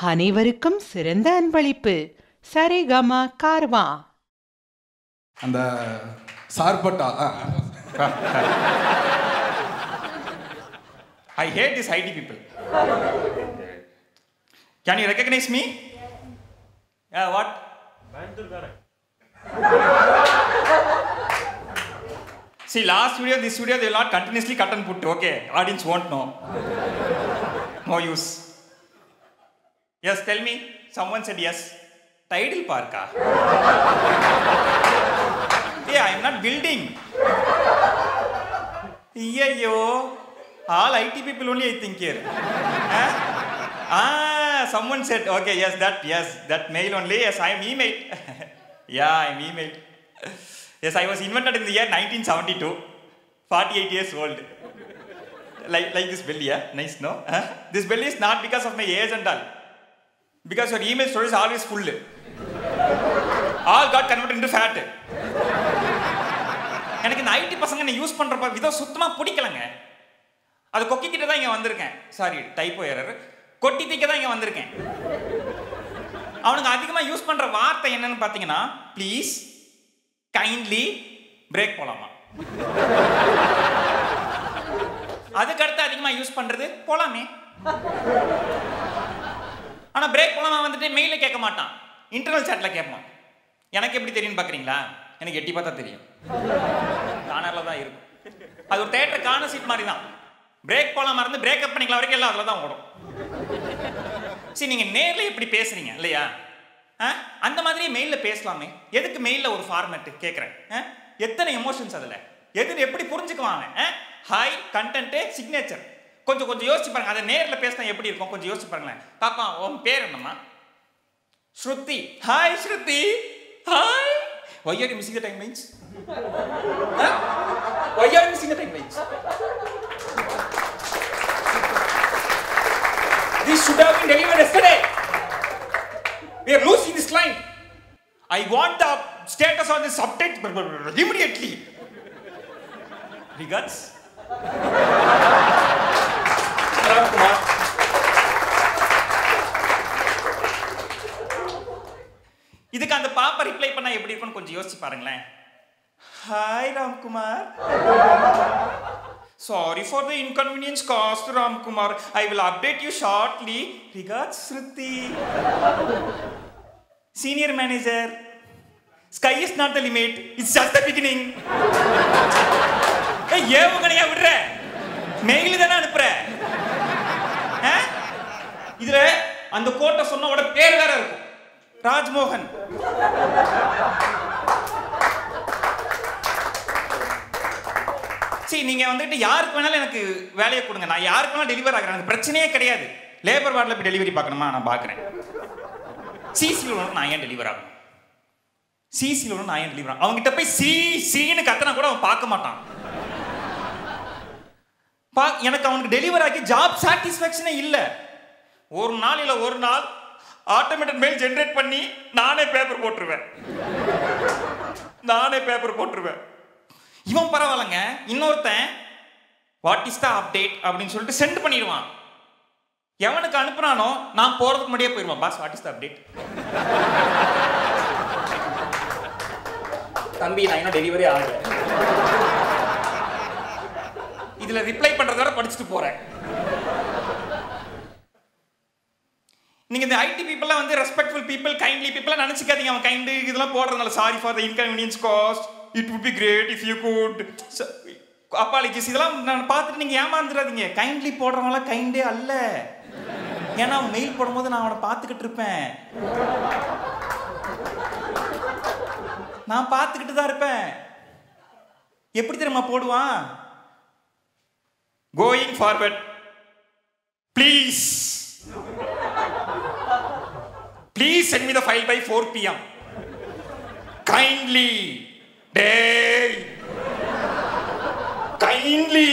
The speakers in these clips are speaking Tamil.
அனைவருக்கும் சிறந்த அன்பளிப்பு சரிகம கார்வா அந்த சார்பட்டா ஆ. I hate these IT people. Can you recognize me? Yeah, what? See, last video, this video, they will not continuously cut and put. Okay, audience won't know. No use. Yes, tell me. Someone said yes. Tidal Park. ah? Yeah, I'm not building. ஐயோ all IT people only I think here ஆ someone said okay yes that yes that mail only yes i am email yeah i am email yes i was invented in the year 1972 48 years old like like this belly yeah nice no huh? this belly is not because of my age and all because your email storage is always full all got converted into fat எனக்கு இந்த ஐடி பசங்க என்ன யூஸ் பண்றப்ப விதம் சுத்தமா பிடிக்கலங்க அது கொக்கிக்கிட்ட தான் இங்க வந்திருக்கேன் சாரி டைப்போ எரர் கொட்டி தீக்க தான் இங்க வந்திருக்கேன் அவனுக்கு அதிகமா யூஸ் பண்ற வார்த்தை என்னன்னு பாத்தீங்கன்னா ப்ளீஸ் கைண்ட்லி பிரேக் போலாமா அதுக்கடுத்து அதிகமா யூஸ் பண்றது போலாமே ஆனா பிரேக் போலாமா வந்துட்டு மெயில கேட்க மாட்டான் இன்டர்னல் சாட்ல கேட்பான் எனக்கு எப்படி தெரியும்னு பாக்குறீங்களா எனக்கு எட்டி பார்த்தா தெரியும் கார்னரில் தான் இருக்கும் அது ஒரு தேட்டர் கார்னர் சீட் மாதிரி தான் பிரேக் போலாம் மறந்து பிரேக்கப் பண்ணிக்கலாம் வரைக்கும் எல்லாம் அதில் தான் ஓடும் சரி நீங்கள் நேரில் எப்படி பேசுறீங்க இல்லையா ஆ அந்த மாதிரி மெயிலில் பேசலாமே எதுக்கு மெயிலில் ஒரு ஃபார்மேட்டு கேட்குறேன் ஆ எத்தனை எமோஷன்ஸ் அதில் எது எப்படி புரிஞ்சுக்குவாங்க ஆ ஹாய் கண்டென்ட்டு சிக்னேச்சர் கொஞ்சம் கொஞ்சம் யோசிச்சு பாருங்க அதை நேரில் பேசினா எப்படி இருக்கும் கொஞ்சம் யோசிச்சு பாருங்களேன் பாப்பா உன் பேர் என்னம்மா Shruti hi Shruti hi why are you missing the timelines Why are you missing the timelines? This should have been delivered yesterday. We are losing this line. I want the status on this update immediately. Regards. Ram Kumar. இதுக்கு அந்த பாப்பா ரிப்ளை பண்ணா எப்படி இருக்கும்னு கொஞ்சம் யோசிச்சு பாருங்களேன் hi Ramkumar sorry for the inconvenience caused Ramkumar I will update you shortly regards Shruti senior manager sky is not the limit it's just the beginning ஏவுகணையா விடுற மெயில் தானே அனுப்புற ஆ? இதுல அந்த கோட்டை சொன்னவோட பேர் வேற இருக்கும் ராஜ்மோகன் சரி நீங்க வந்துட்டு யாருக்கு வேணாலும் எனக்கு வேலையை கொடுங்க நான் யாருக்கு வேணாலும் டெலிவரி ஆகிறேன் எனக்கு பிரச்சனையே கிடையாது லேபர் வார்டில் போய் டெலிவரி பார்க்கணுமா நான் பார்க்குறேன் சிசியில் ஒன்று நான் ஏன் டெலிவர் ஆகணும் சிசியில் ஒன்று நான் ஏன் டெலிவர் ஆகும் அவங்ககிட்ட போய் சி சின்னு கத்தனா கூட அவன் பார்க்க மாட்டான் பா எனக்கு அவனுக்கு டெலிவர் ஆகி ஜாப் சாட்டிஸ்ஃபேக்ஷனே இல்லை ஒரு நாள் இல்லை ஒரு நாள் ஆட்டோமேட்டட் மெயில் ஜென்ரேட் பண்ணி நானே பேப்பர் போட்டுருவேன் நானே பேப்பர் போட்டுருவேன் இவன் பரவாயில்லைங்க இன்னொருத்தன் வாட் இஸ் த அப்டேட் அப்படின்னு சொல்லிட்டு சென்ட் பண்ணிடுவான் எவனுக்கு அனுப்புனானோ நான் போறதுக்கு முன்னாடியே போயிடுவான் boss what is the update தம்பி நான் இன்னும் டெலிவரி ஆகல இதுல ரிப்ளை பண்றதோட படிச்சுட்டு போறேன் நீங்க இந்த ஐடி பீப்புள்லாம் வந்து ரெஸ்பெக்ட்ஃபுல் பீப்புள் கைண்ட்லி பீப்புள் நினைச்சுக்காதீங்க அவன் கைண்டு இதெல்லாம் போடுறதுனால sorry for the inconvenience caused it would be great if you could apologies இதெல்லாம் நான் பார்த்துட்டு நீங்க ஏமாந்துடாதீங்க கைண்ட்லி போடுறவங்களாம் கைண்டே அல்ல ஏன்னா அவன் மெயில் போடும்போது நான் அவனை பார்த்துக்கிட்டு இருப்பேன் நான் பார்த்துக்கிட்டு தான் இருப்பேன் எப்படி தெரியுமா போடுவான் going forward please Please send me the file by 4 p.m. Kindly. Day. Kindly.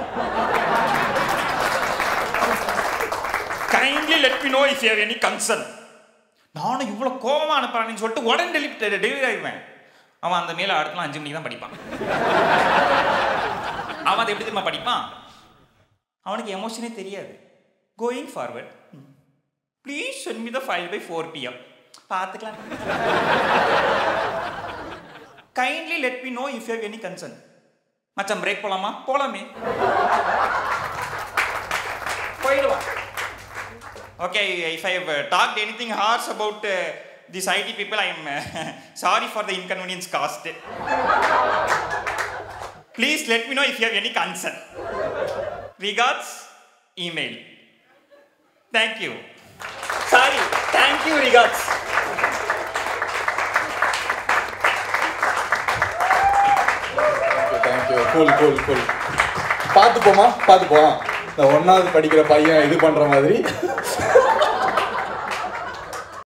Kindly let me know if you have any concern. நானும் இவ்வளோ கோபமாக அனுப்புறான்னு சொல்லிட்டு உடனே டெலிவரி டெலிவரி ஆகிடுவேன் அவன் அந்த மேலே அடுத்த நாள் அஞ்சு மணிக்கு தான் படிப்பான் அவன் அதை எப்படி தெரியுமா படிப்பான் அவனுக்கு எமோஷனே தெரியாது going forward please send me the file by four PM பார்த்துக்கலாம் kindly let me know if you any concern மச்சான் பிரேக் போலாமா போலாமே போயிடுவான் okay if I talked anything harsh about this IT people I am sorry for the inconvenience caused please let me know if you have any concern regards email thank you sorry thank you regards thank you cool cool cool பார்த்து போமா பார்த்து போமா இந்த ஒன்றாவது படிக்கிற பையன் இது பண்ணுற மாதிரி